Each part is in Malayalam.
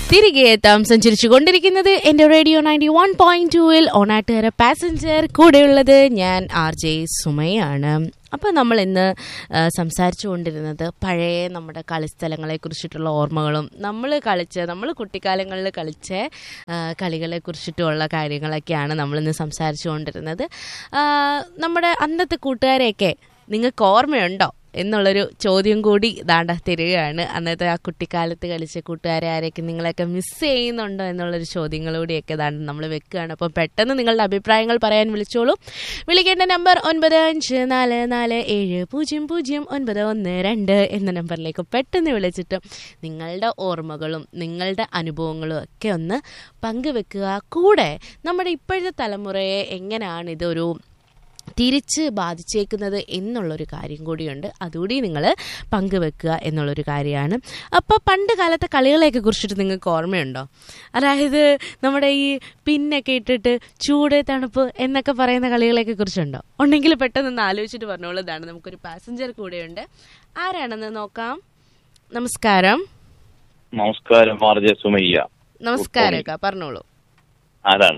തിരികെ എത്താം സഞ്ചരിച്ചു കൊണ്ടിരിക്കുന്നത് എന്റെ റേഡിയോ നയൻറ്റി വൺ പോയിന്റ് ടൂവിൽ ഓണാട്ടുകര പാസഞ്ചർ കൂടെയുള്ളത് ഞാൻ ആർ ജെ സുമയാണ് അപ്പോൾ നമ്മൾ ഇന്ന് ആ, സംസാരിച്ചു കൊണ്ടിരുന്നത് പഴയ നമ്മുടെ കളിസ്ഥലങ്ങളെ കുറിച്ചിട്ടുള്ള ഓർമ്മകളും നമ്മൾ കളിച്ച നമ്മൾ കുട്ടിക്കാലങ്ങളിൽ കളിച്ച ആ, കളികളെ കുറിച്ചിട്ടുള്ള കാര്യങ്ങളൊക്കെയാണ് നമ്മളിന്ന് സംസാരിച്ചു കൊണ്ടിരുന്നത് ആ, നമ്മുടെ അന്നത്തെ കൂട്ടുകാരെയൊക്കെ നിങ്ങൾക്ക് ഓർമ്മയുണ്ടോ എന്നുള്ളൊരു ചോദ്യം കൂടി ദാണ്ട തരികയാണ് അന്നത്തെ ആ കുട്ടിക്കാലത്ത് കളിച്ച കൂട്ടുകാരെ ആരെയൊക്കെ നിങ്ങളൊക്കെ മിസ് ചെയ്യുന്നുണ്ടോ എന്നുള്ളൊരു ചോദ്യങ്ങളൂടെയൊക്കെ ദാണ്ട് നമ്മൾ വെക്കുകയാണ് അപ്പം പെട്ടെന്ന് നിങ്ങളുടെ അഭിപ്രായങ്ങൾ പറയാൻ വിളിച്ചോളൂ വിളിക്കേണ്ട നമ്പർ ഒൻപത് അഞ്ച് നാല് നാല് ഏഴ് പൂജ്യം പൂജ്യം ഒൻപത് ഒന്ന് രണ്ട് എന്ന നമ്പറിലേക്ക് പെട്ടെന്ന് വിളിച്ചിട്ട് നിങ്ങളുടെ ഓർമ്മകളും നിങ്ങളുടെ അനുഭവങ്ങളും ഒക്കെ ഒന്ന് പങ്കുവെക്കുക കൂടെ നമ്മുടെ ഇപ്പോഴത്തെ തലമുറയെ എങ്ങനെയാണ് ഇതൊരു തിരിച്ച് ബാധിച്ചേക്കുന്നത് എന്നുള്ളൊരു കാര്യം കൂടിയുണ്ട് അതുകൂടി നിങ്ങൾ പങ്കുവെക്കുക എന്നുള്ളൊരു കാര്യമാണ് അപ്പോൾ പണ്ട് കാലത്തെ കളികളെയൊക്കെ കുറിച്ചിട്ട് നിങ്ങൾക്ക് ഓർമ്മയുണ്ടോ അതായത് നമ്മുടെ ഈ പിന്നൊക്കെ ഇട്ടിട്ട് ചൂട് തണുപ്പ് എന്നൊക്കെ പറയുന്ന കളികളെയൊക്കെ കുറിച്ചുണ്ടോ ഉണ്ടെങ്കിൽ പെട്ടെന്ന് ഒന്ന് ആലോചിച്ചിട്ട് പറഞ്ഞോളൂ ഇതാണ് നമുക്കൊരു പാസഞ്ചർ കൂടെയുണ്ട് ആരാണെന്ന് നോക്കാം നമസ്കാരം നമസ്കാരം ആർജെ സുമയ്യ നമസ്കാരം അക്ക പറഞ്ഞോളൂ ആരാണ്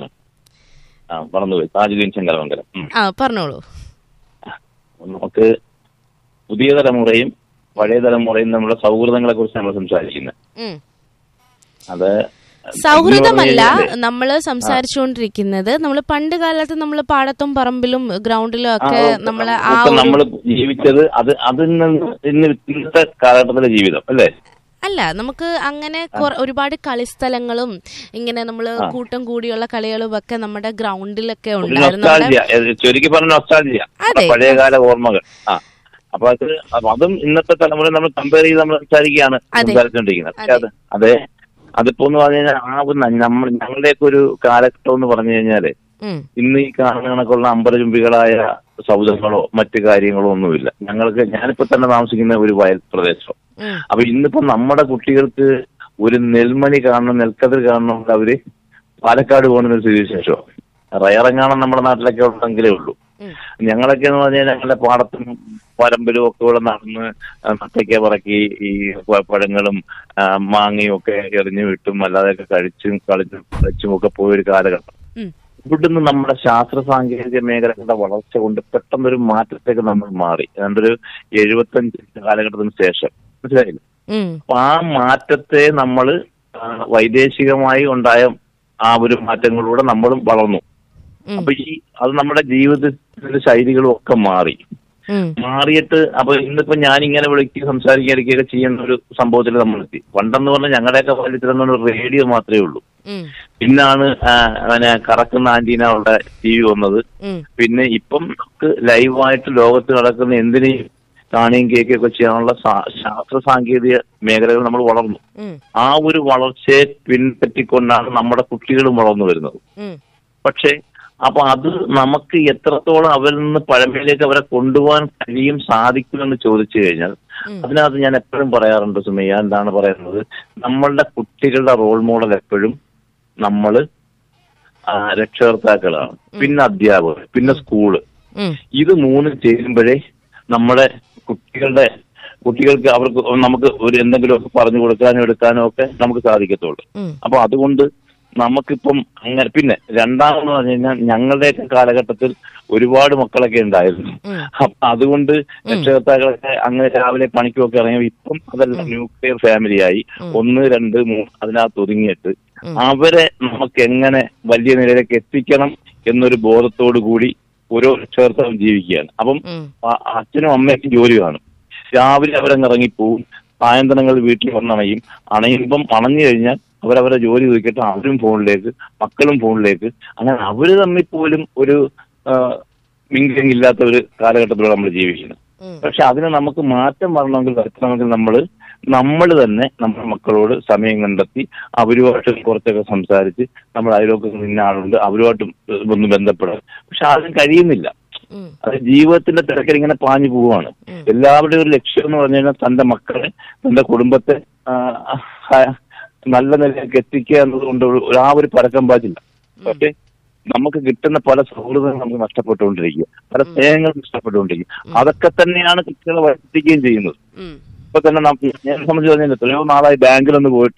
ആ പറഞ്ഞുപോയി താജുദ്ദീൻ ശങ്കരമംഗലം ഉം. ആ പറഞ്ഞോളൂ നമുക്ക് പുതിയ തലമുറയും പഴയ തലമുറയും നമ്മുടെ സൗഹൃദങ്ങളെ കുറിച്ച് നമ്മൾ സംസാരിക്കുന്നത് ഉം. അത് സൗഹൃദമല്ല എന്ന് പറഞ്ഞു നമ്മൾ സംസാരിച്ചുകൊണ്ടിരിക്കുന്നത് നമ്മൾ പണ്ട് കാലത്ത് നമ്മൾ പാടത്തും പറമ്പിലും ഗ്രൗണ്ടിലും ഒക്കെ കഴിഞ്ഞാല് നമ്മൾ ആ, ആ ഇപ്പൊ ഒരു നമ്മൾ ജീവിച്ചത് അത് അതിൽ നിന്ന് ഇന്ന് ഇന്നത്തെ കാലഘട്ടത്തിലെ ജീവിതം അല്ലേ അല്ല നമുക്ക് അങ്ങനെ കുറെ- ഒരുപാട് കളിസ്ഥലങ്ങളും ഇങ്ങനെ നമ്മൾ കൂട്ടം കൂടിയുള്ള കളികളും ഒക്കെ നമ്മുടെ ഗ്രൗണ്ടിലൊക്കെ ഒരു ഉണ്ടായിരുന്നു നമ്മുടെ- നൊസ്റ്റാൾജിയ ചുരുക്കി പറഞ്ഞ നൊസ്റ്റാൾജിയ അതെ. പഴയകാല ഓർമ്മകൾ ആ അപ്പൊ അത് അപ്പൊ അതും ഇന്നത്തെ തലമുറ നമ്മൾ കമ്പയർ ചെയ്ത് നമ്മൾ സംസാരിക്കുകയാണ് അതെ. സംസാരിച്ചുകൊണ്ടിരിക്കുന്നത് പക്ഷെ അത് അതെ അതിപ്പോ എന്ന് പറഞ്ഞു കഴിഞ്ഞാൽ ആ ഒരു ന- നമ്മൾ ഞങ്ങളുടെയൊക്കെ ഒരു കാലഘട്ടം എന്ന് പറഞ്ഞു കഴിഞ്ഞാല് ഉം, ഇന്ന് ഈ കാണുന്ന കണക്കുള്ള അമ്പരചുംബികളായ സൗധങ്ങളോ മറ്റു കാര്യങ്ങളോ ഒന്നുമില്ല ഞങ്ങൾക്ക് ഞാനിപ്പോ തന്നെ താമസിക്കുന്ന ഒരു വയൽ പ്രദേശം ഉം, അപ്പൊ ഇന്നിപ്പോ നമ്മുടെ കുട്ടികൾക്ക് ഒരു നെൽമണി കാണണം നെൽക്കതിർ കാണണമെങ്കിൽ അവര് പാലക്കാട് പോകുന്ന ഒരു സ്ഥിതിവിശേഷം റയറങ്ങാണം നമ്മുടെ നാട്ടിലൊക്കെ ഉണ്ടെങ്കിലേ ഉള്ളൂ ഉം, ഞങ്ങളൊക്കെ എന്ന് പറഞ്ഞാൽ ഞങ്ങളുടെ പാടത്തും പരമ്പലും ഒക്കെ ഇവിടെ നടന്ന് ആ, നട്ടയ്ക്ക പറക്കി ഈ പ- പഴങ്ങളും ആ, മാങ്ങയും ഒക്കെ എറിഞ്ഞു വിട്ടും അല്ലാതെയൊക്കെ കഴിച്ചും കളിച്ചും കളിച്ചും ഒക്കെ പോയൊരു കാലഘട്ടം ഉം, ഇവിടുന്ന് നമ്മുടെ ശാസ്ത്ര സാങ്കേതിക മേഖലകളുടെ വളർച്ച കൊണ്ട് പെട്ടെന്നൊരു മാറ്റത്തേക്ക് നമ്മൾ മാറി ഏതാണ്ട് ഒരു എഴുപത്തഞ്ച് കാലഘട്ടത്തിന് ശേഷം മനസ്സിലായില്ലേ ഉം, അപ്പൊ ആ മാറ്റത്തെ നമ്മൾ വൈദേശികമായി ഉണ്ടായ ആ ഒരു മാറ്റങ്ങളിലൂടെ നമ്മളും വളർന്നു ഉം, അപ്പൊ ഈ അത് നമ്മുടെ ജീവിതത്തിന്റെ ശൈലികളും ഒക്കെ മാറി ഉം, മാറിയിട്ട് അപ്പൊ ഇന്നിപ്പോ ഞാൻ ഇങ്ങനെ വിളിക്കുക സംസാരിക്കുകയൊക്കെ ചെയ്യുന്ന ഒരു സംഭവത്തിൽ നമ്മൾ എത്തി പണ്ടെന്ന് പറഞ്ഞാൽ ഞങ്ങളുടെയൊക്കെ വലിച്ചിരുന്ന ഒരു റേഡിയോ മാത്രമേ ഉള്ളൂ ഉം, പിന്നാണ് ആ, പിന്നെ കറക്കുന്ന ആന്റീന ഉള്ള ടി വി വന്നത് ഉം, പിന്നെ ഇപ്പം നമുക്ക് ലൈവായിട്ട് ലോകത്ത് നടക്കുന്ന എന്തിനേയും കാണുകയും കേൾക്കുകയും ഒക്കെ ചെയ്യാനുള്ള സാ- ശാസ്ത്ര സാങ്കേതിക മേഖലകൾ നമ്മൾ വളർന്നു ഉം, ആ ഒരു വളർച്ചയെ പിൻപറ്റിക്കൊണ്ടാണ് നമ്മുടെ കുട്ടികളും വളർന്നു വരുന്നത് ഉം, പക്ഷേ അപ്പൊ അത് നമുക്ക് എത്രത്തോളം അവരിൽ നിന്ന് പഴമയിലേക്ക് അവരെ കൊണ്ടുപോകാൻ കഴിയും സാധിക്കുമെന്ന് ചോദിച്ചു കഴിഞ്ഞാൽ ഉം. അതിനകത്ത് ഞാൻ എപ്പോഴും പറയാറുണ്ട് സുമയ്യ എന്താണ് പറയുന്നത് നമ്മളുടെ കുട്ടികളുടെ റോൾ മോഡൽ എപ്പോഴും നമ്മൾ രക്ഷകർത്താക്കളാണ് പിന്നെ അധ്യാപകർ പിന്നെ സ്കൂള് ഉം, ഇത് മൂന്നും ചേരുമ്പോഴേ നമ്മുടെ കുട്ടികളുടെ കുട്ടികൾക്ക് അവർക്ക് നമുക്ക് ഒരു എന്തെങ്കിലുമൊക്കെ പറഞ്ഞു കൊടുക്കാനോ എടുക്കാനോ ഒക്കെ നമുക്ക് സാധിക്കത്തുള്ളൂ ഉം, അപ്പൊ അതുകൊണ്ട് നമുക്കിപ്പം അങ്ങനെ പിന്നെ രണ്ടാമെന്ന് പറഞ്ഞു കഴിഞ്ഞാൽ ഞങ്ങളുടെയൊക്കെ കാലഘട്ടത്തിൽ ഒരുപാട് മക്കളൊക്കെ ഉണ്ടായിരുന്നു ഉം. അപ്പൊ അതുകൊണ്ട് രക്ഷകർത്താക്കളൊക്കെ അങ്ങനെ രാവിലെ പണിക്കുമൊക്കെ ഇറങ്ങി ഇപ്പം അതെല്ലാം ന്യൂക്ലിയർ ഫാമിലിയായി ഒന്ന് രണ്ട് മൂന്ന് അതിനകത്ത് ഒതുങ്ങിയിട്ട് അവരെ നമുക്ക് എങ്ങനെ വലിയ നിലയിലേക്ക് എത്തിക്കണം എന്നൊരു ബോധത്തോടു കൂടി ഓരോ രക്ഷകർത്താവും ജീവിക്കുകയാണ് അപ്പം ഉം, ആ- അച്ഛനും അമ്മയ്ക്കും ജോലി കാണും രാവിലെ അവരങ്ങ് ഇറങ്ങിപ്പോവും സായന്ത്രങ്ങൾ വീട്ടിൽ വന്നണയും അണയുമ്പം അണഞ്ഞു കഴിഞ്ഞാൽ അവരവരെ ജോലി ഒതുക്കിയിട്ട് അവരും ഫോണിലേക്ക് മക്കളും ഫോണിലേക്ക് അങ്ങനെ അവര് തമ്മിൽ പോലും ഒരു മിങ്കിങ് ഇല്ലാത്ത ഒരു കാലഘട്ടത്തിലൂടെ നമ്മൾ ജീവിക്കുന്നത് ഉം, പക്ഷെ അതിന് നമുക്ക് മാറ്റം വരണമെങ്കിൽ വരുത്തണമെങ്കിൽ നമ്മൾ നമ്മൾ തന്നെ നമ്മുടെ മക്കളോട് സമയം കണ്ടെത്തി അവരുമായിട്ട് കുറച്ചൊക്കെ സംസാരിച്ച് നമ്മൾ അതിലൊക്കെ നിന്ന ആളുണ്ട് അവരുമായിട്ട് ഒന്ന് ബന്ധപ്പെടാൻ പക്ഷെ അതിന് കഴിയുന്നില്ല ഉം, അത് ജീവിതത്തിന്റെ തിരക്കിൽ ഇങ്ങനെ പാഞ്ഞു പോവാണ് ഉം. എല്ലാവരുടെയും ഒരു ലക്ഷ്യം എന്ന് പറഞ്ഞു കഴിഞ്ഞാൽ തന്റെ മക്കളെ തന്റെ കുടുംബത്തെ ആ, ആ, നല്ല നിലയിലേക്ക് എത്തിക്കുക എന്നതുകൊണ്ട് ഒരു- ആ ഒരു പരക്കം പാച്ചില്ല പക്ഷെ നമുക്ക് കിട്ടുന്ന പല സൗഹൃദങ്ങളും നമുക്ക് നഷ്ടപ്പെട്ടുകൊണ്ടിരിക്കുക പല സ്നേഹങ്ങളും നഷ്ടപ്പെട്ടുകൊണ്ടിരിക്കുക അതൊക്കെ തന്നെയാണ് കുട്ടികളെ വർദ്ധിക്കുകയും ചെയ്യുന്നത് ഉം, ഇപ്പൊ തന്നെ നം- ഞാൻ സംബന്ധിച്ച് പറഞ്ഞാൽ എത്രയോ നാളായി ബാങ്കിലൊന്ന് പോയിട്ട്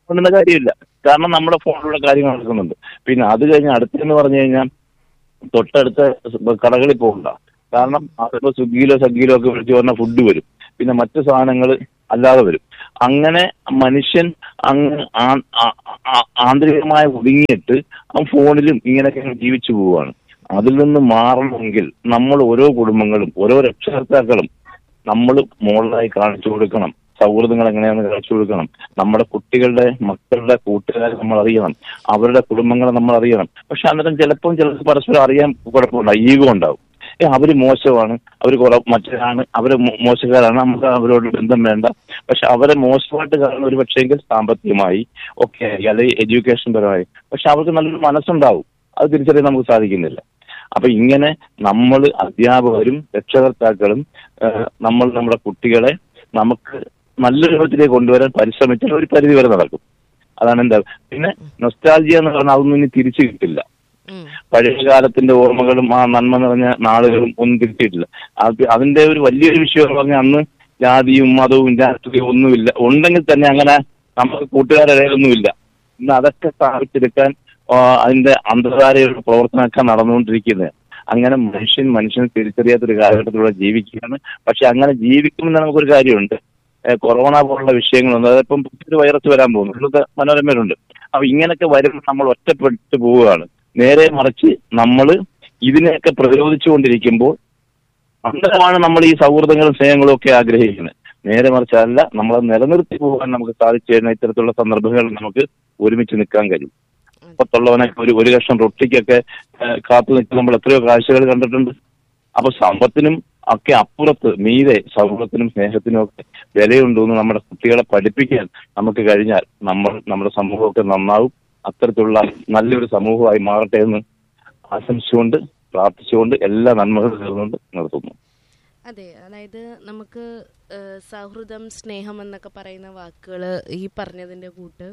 കൊണ്ടുന്ന കാര്യമില്ല കാരണം നമ്മുടെ ഫോണിലുള്ള കാര്യങ്ങൾ നടക്കുന്നുണ്ട് പിന്നെ അത് കഴിഞ്ഞ് അടുത്തെന്ന് പറഞ്ഞു കഴിഞ്ഞാൽ തൊട്ടടുത്ത കടകളിൽ പോകണ്ട കാരണം അതിപ്പോ സ്വിഗ്ഗിയിലോ സ്വിഗ്ഗിയിലോ ഒക്കെ വിളിച്ച് പറഞ്ഞ ഫുഡ് വരും പിന്നെ മറ്റു സാധനങ്ങൾ അല്ലാതെ വരും അങ്ങനെ മനുഷ്യൻ അങ്ങ് ആ- ആ- ആ- ആന്തരികമായി ഒതുങ്ങിയിട്ട് ആ ഫോണിലും ഇങ്ങനെയൊക്കെ അങ്ങ് ജീവിച്ചു പോവുകയാണ് അതിൽ നിന്ന് മാറണമെങ്കിൽ നമ്മൾ ഓരോ കുടുംബങ്ങളും ഓരോ രക്ഷകർത്താക്കളും നമ്മൾ മോളായി കാണിച്ചു കൊടുക്കണം സൗഹൃദങ്ങൾ എങ്ങനെയാണെന്ന് കാണിച്ചു കൊടുക്കണം നമ്മുടെ കുട്ടികളുടെ മക്കളുടെ കൂട്ടുകാരെ നമ്മൾ അറിയണം അവരുടെ കുടുംബങ്ങളെ നമ്മൾ അറിയണം പക്ഷെ അന്നേരം ചിലപ്പം ചിലർക്ക് പരസ്പരം അറിയാൻ കുഴപ്പമുണ്ടാവും ഈഗോ ഉണ്ടാവും ഏ അവര് മോശമാണ് അവര് കുറെ മറ്റൊരാണ് അവര് മോ- മോശക്കാരാണ് നമുക്ക് അവരോട് ബന്ധം വേണ്ട പക്ഷെ അവരെ മോശമായിട്ട് കാണുന്ന ഒരു പക്ഷേങ്കിൽ സാമ്പത്തികമായി ഒക്കെ അല്ലെങ്കിൽ എഡ്യൂക്കേഷൻ പരമായി പക്ഷെ അവർക്ക് നല്ലൊരു മനസ്സുണ്ടാവും അത് തിരിച്ചറിയാൻ നമുക്ക് സാധിക്കുന്നില്ല അപ്പൊ ഇങ്ങനെ നമ്മൾ അധ്യാപകരും രക്ഷകർത്താക്കളും ഏഹ്, നമ്മൾ നമ്മുടെ കുട്ടികളെ നമുക്ക് നല്ല രൂപത്തിലേക്ക് കൊണ്ടുവരാൻ പരിശ്രമിച്ചാൽ ഒരു പരിധി വരെ നടക്കും അതാണ് എന്താ പിന്നെ നൊസ്റ്റാൾജിയ എന്ന് പറഞ്ഞാൽ അതൊന്നും ഇനി തിരിച്ചു കിട്ടില്ല ഉം. പഴയ കാലത്തിന്റെ ഓർമ്മകളും ആ നന്മ നിറഞ്ഞ നാളുകളും ഒന്നും തിരിച്ചിട്ടില്ല അത് അതിന്റെ ഒരു വലിയൊരു വിഷയം എന്ന് പറഞ്ഞാൽ അന്ന് ജാതിയും മതവും രാഷ്ട്രീയവും ഒന്നുമില്ല ഉണ്ടെങ്കിൽ തന്നെ അങ്ങനെ നമുക്ക് കൂട്ടുകാരിടയിലൊന്നുമില്ല ഇന്ന് അതൊക്കെ സ്ഥാപിച്ചെടുക്കാൻ ആ, അതിന്റെ അന്തർധാരയുടെ പ്രവർത്തനമൊക്കെ നടന്നുകൊണ്ടിരിക്കുന്നത് അങ്ങനെ മനുഷ്യൻ മനുഷ്യനെ തിരിച്ചറിയാത്തൊരു കാലഘട്ടത്തിലൂടെ ജീവിക്കുകയാണ് പക്ഷെ അങ്ങനെ ജീവിക്കുമെന്ന് നമുക്കൊരു കാര്യമുണ്ട് ഏ, കൊറോണ പോലുള്ള വിഷയങ്ങളൊന്നും അതിപ്പം പുതിയൊരു വൈറസ് വരാൻ പോകുന്നു ഇന്നത്തെ മനോരമയിലുണ്ട് അപ്പൊ ഇങ്ങനെയൊക്കെ വരുമ്പോൾ നമ്മൾ ഒറ്റപ്പെട്ടു പോവുകയാണ് നേരെ മറിച്ച് നമ്മൾ ഇതിനെയൊക്കെ പ്രതിരോധിച്ചുകൊണ്ടിരിക്കുമ്പോൾ അന്നേരമാണ് നമ്മൾ ഈ സൗഹൃദങ്ങളും സ്നേഹങ്ങളും ഒക്കെ ആഗ്രഹിക്കുന്നത് നേരെ മറിച്ച് അല്ല നമ്മളെ നിലനിർത്തി പോകാൻ നമുക്ക് സാധിച്ചു കഴിഞ്ഞാൽ ഇത്തരത്തിലുള്ള സന്ദർഭങ്ങളിൽ നമുക്ക് ഒരുമിച്ച് നിൽക്കാൻ കഴിയും അപ്പത്തുള്ളവനൊക്കെ ഒരു ഒരു കഷ്ണം റൊട്ടിക്കൊക്കെ ഏഹ്, കാത്തു നിൽക്കുന്ന നമ്മൾ എത്രയോ കാഴ്ചകൾ കണ്ടിട്ടുണ്ട് അപ്പൊ സമ്പത്തിനും ഒക്കെ അപ്പുറത്ത് മീതെ സൗഹൃദത്തിനും സ്നേഹത്തിനും ഒക്കെ വിലയുണ്ടെന്ന് നമ്മുടെ കുട്ടികളെ പഠിപ്പിക്കാൻ നമുക്ക് കഴിഞ്ഞാൽ നമ്മൾ നമ്മുടെ സമൂഹമൊക്കെ നന്നാവും അത്തരത്തിലുള്ള നല്ലൊരു സമൂഹമായി മാറട്ടെ എന്ന് ആശംസിച്ചുകൊണ്ട് പ്രാർത്ഥിച്ചുകൊണ്ട് എല്ലാ നന്മകളും നേർന്നുകൊണ്ട് നിർത്തുന്നു അതെ അതായത് നമുക്ക് ഏഹ്, സൗഹൃദം സ്നേഹം എന്നൊക്കെ പറയുന്ന വാക്കുകൾ ഈ പറഞ്ഞതിൻ്റെ കൂട്ട്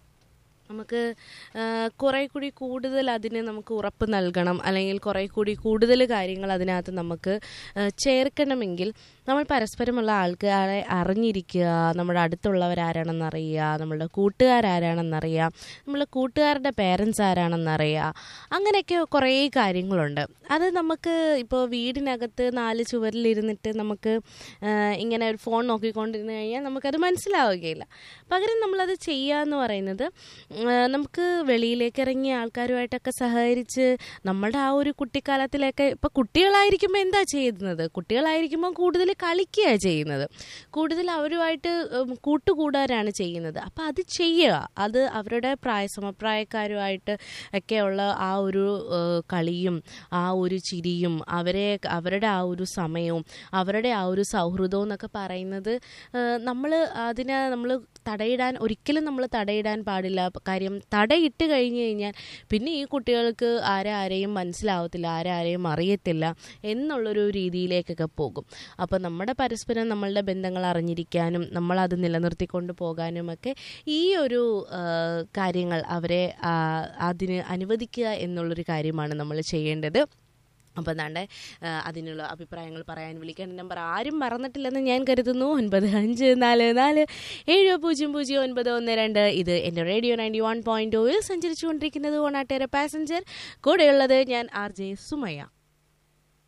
നമുക്ക് ഏഹ്, കുറെ കൂടി കൂടുതൽ അതിന് നമുക്ക് ഉറപ്പ് നൽകണം അല്ലെങ്കിൽ കുറെ കൂടി കൂടുതൽ കാര്യങ്ങൾ അതിനകത്ത് നമുക്ക് ഏഹ്, ചേർക്കണമെങ്കിൽ നമ്മൾ പരസ്പരമുള്ള ആൾക്കാരെ അറിഞ്ഞിരിക്കുക നമ്മുടെ അടുത്തുള്ളവരാരാണെന്ന് അറിയുക നമ്മളുടെ കൂട്ടുകാരാരാണെന്നറിയുക നമ്മളെ കൂട്ടുകാരുടെ പേരൻസ് ആരാണെന്നറിയുക അങ്ങനെയൊക്കെ കുറേ കാര്യങ്ങളുണ്ട് അത് നമുക്ക് ഇപ്പോൾ വീടിനകത്ത് നാല് ചുവരിലിരുന്നിട്ട് നമുക്ക് ആഹ്, ഇങ്ങനെ ഒരു ഫോൺ നോക്കിക്കൊണ്ടിരുന്ന് കഴിഞ്ഞാൽ നമുക്കത് മനസ്സിലാവുകയില്ല പകരം നമ്മളത് ചെയ്യുക എന്ന് പറയുന്നത് ആഹ്, നമുക്ക് വെളിയിലേക്ക് ഇറങ്ങിയ ആൾക്കാരുമായിട്ടൊക്കെ സഹകരിച്ച് നമ്മളുടെ ആ ഒരു കുട്ടിക്കാലത്തിലൊക്കെ ഇപ്പോൾ കുട്ടികളായിരിക്കുമ്പോൾ എന്താ ചെയ്യുന്നത് കുട്ടികളായിരിക്കുമ്പോൾ കൂടുതൽ കളിക്കുക ചെയ്യുന്നത് കൂടുതൽ അവരുമായിട്ട് ഉം, കൂട്ടുകൂടാനാണ് ചെയ്യുന്നത് അപ്പോൾ അത് ചെയ്യുക അത് അവരുടെ പ്രായ സമപ്രായക്കാരുമായിട്ട് ഒക്കെയുള്ള ആ ഒരു ഏഹ്, കളിയും ആ ഒരു ചിരിയും അവരെ അവരുടെ ആ ഒരു സമയവും അവരുടെ ആ ഒരു സൗഹൃദവും എന്നൊക്കെ പറയുന്നത് നമ്മൾ അതിനെ നമ്മൾ തടയിടാൻ ഒരിക്കലും നമ്മൾ തടയിടാൻ പാടില്ല കാര്യം തടയിട്ട് കഴിഞ്ഞു കഴിഞ്ഞാൽ പിന്നെ ഈ കുട്ടികൾക്ക് ആരെ ആരെയും മനസ്സിലാവത്തില്ല ആരെ ആരെയും അറിയത്തില്ല എന്നുള്ളൊരു രീതിയിലേക്കൊക്കെ പോകും അപ്പോൾ നമ്മുടെ പരസ്പരം നമ്മളുടെ ബന്ധങ്ങൾ അറിഞ്ഞിരിക്കാനും നമ്മളത് നിലനിർത്തിക്കൊണ്ട് പോകാനും ഒക്കെ ഈ ഒരു ആ, കാര്യങ്ങൾ അവരെ ആ, അതിന് അനുവദിക്കുക എന്നുള്ളൊരു കാര്യമാണ് നമ്മൾ ചെയ്യേണ്ടത് അപ്പോൾ എന്താണ്ട് അതിനുള്ള അഭിപ്രായങ്ങൾ പറയാൻ വിളിക്കേണ്ട നമ്പർ ആരും മറന്നിട്ടില്ലെന്ന് ഞാൻ കരുതുന്നു ഒൻപത് അഞ്ച് നാല് നാല് ഏഴ് പൂജ്യം പൂജ്യം ഒൻപത് ഒന്ന് രണ്ട് ഇത് എൻ്റെ റേഡിയോ നയൻറ്റി വൺ പോയിൻറ്റ് ഓയിൽ സഞ്ചരിച്ചുകൊണ്ടിരിക്കുന്നത് ഓണാട്ടേറെ പാസഞ്ചർ കൂടെയുള്ളത് ഞാൻ ആർ ജെ സുമയ്യ